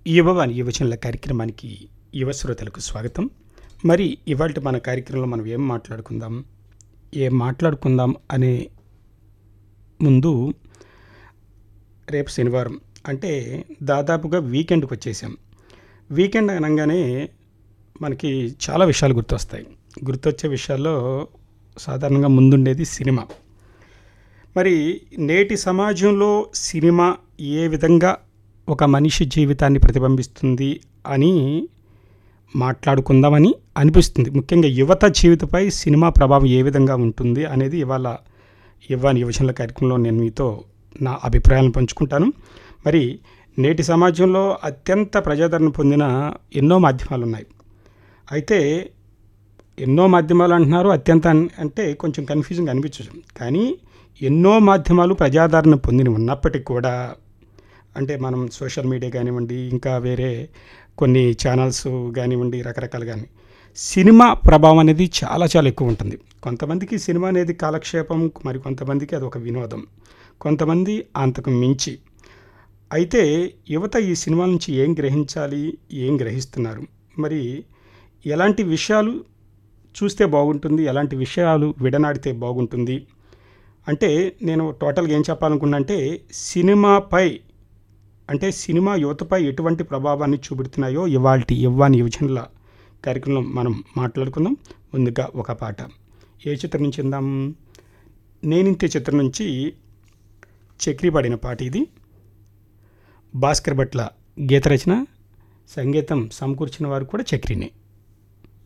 యువవాణి యువజనుల కార్యక్రమానికి యువ శ్రోతలకు స్వాగతం మరి ఇవాళ మన కార్యక్రమంలో మనం ఏం మాట్లాడుకుందాం ఏం మాట్లాడుకుందాం అనే ముందు రేపు శనివారం అంటే దాదాపుగా వీకెండ్కి వచ్చేసాం వీకెండ్ అనగానే మనకి చాలా విషయాలు గుర్తొస్తాయి గుర్తొచ్చే విషయాల్లో సాధారణంగా ముందుండేది సినిమా మరి నేటి సమాజంలో సినిమా ఏ విధంగా ఒక మనిషి జీవితాన్ని ప్రతిబింబిస్తుంది అని మాట్లాడుకుందామని అనిపిస్తుంది ముఖ్యంగా యువత జీవితపై సినిమా ప్రభావం ఏ విధంగా ఉంటుంది అనేది ఇవాళ ఇవ్వని యువజనుల కార్యక్రమంలో నేను మీతో నా అభిప్రాయాలను పంచుకుంటాను మరి నేటి సమాజంలో అత్యంత ప్రజాదరణ పొందిన ఎన్నో మాధ్యమాలు ఉన్నాయి అయితే ఎన్నో మాధ్యమాలు అంటున్నారు అత్యంత అన్- అంటే కొంచెం కన్ఫ్యూజింగ్ అనిపించచ్చు కానీ ఎన్నో మాధ్యమాలు ప్రజాదరణ పొందిన ఉన్నప్పటికీ కూడా అంటే మనం సోషల్ మీడియా కానివ్వండి ఇంకా వేరే కొన్ని ఛానల్స్ కానివ్వండి రకరకాలు కానీ సినిమా ప్రభావం అనేది చాలా చాలా ఎక్కువ ఉంటుంది కొంతమందికి సినిమా అనేది కాలక్షేపం మరి కొంతమందికి అది ఒక వినోదం కొంతమంది అంతకు మించి అయితే యువత ఈ సినిమా నుంచి ఏం గ్రహించాలి ఏం గ్రహిస్తున్నారు మరి ఎలాంటి విషయాలు చూస్తే బాగుంటుంది ఎలాంటి విషయాలు విడనాడితే బాగుంటుంది అంటే నేను టోటల్గా ఏం చెప్పాలనుకున్నా అంటే సినిమాపై అంటే సినిమా యువతపై ఎటువంటి ప్రభావాన్ని చూపెడుతున్నాయో ఇవాల్టి ఇవ్వాని యువజనుల కార్యక్రమం మనం మాట్లాడుకుందాం ముందుగా ఒక పాట ఏ చిత్రం నుంచి ఇందాం నేనింతే చిత్రం నుంచి చక్రి పాడిన పాట ఇది భాస్కర్ భట్ల గీత రచన సంగీతం సమకూర్చిన వారు కూడా చక్రినే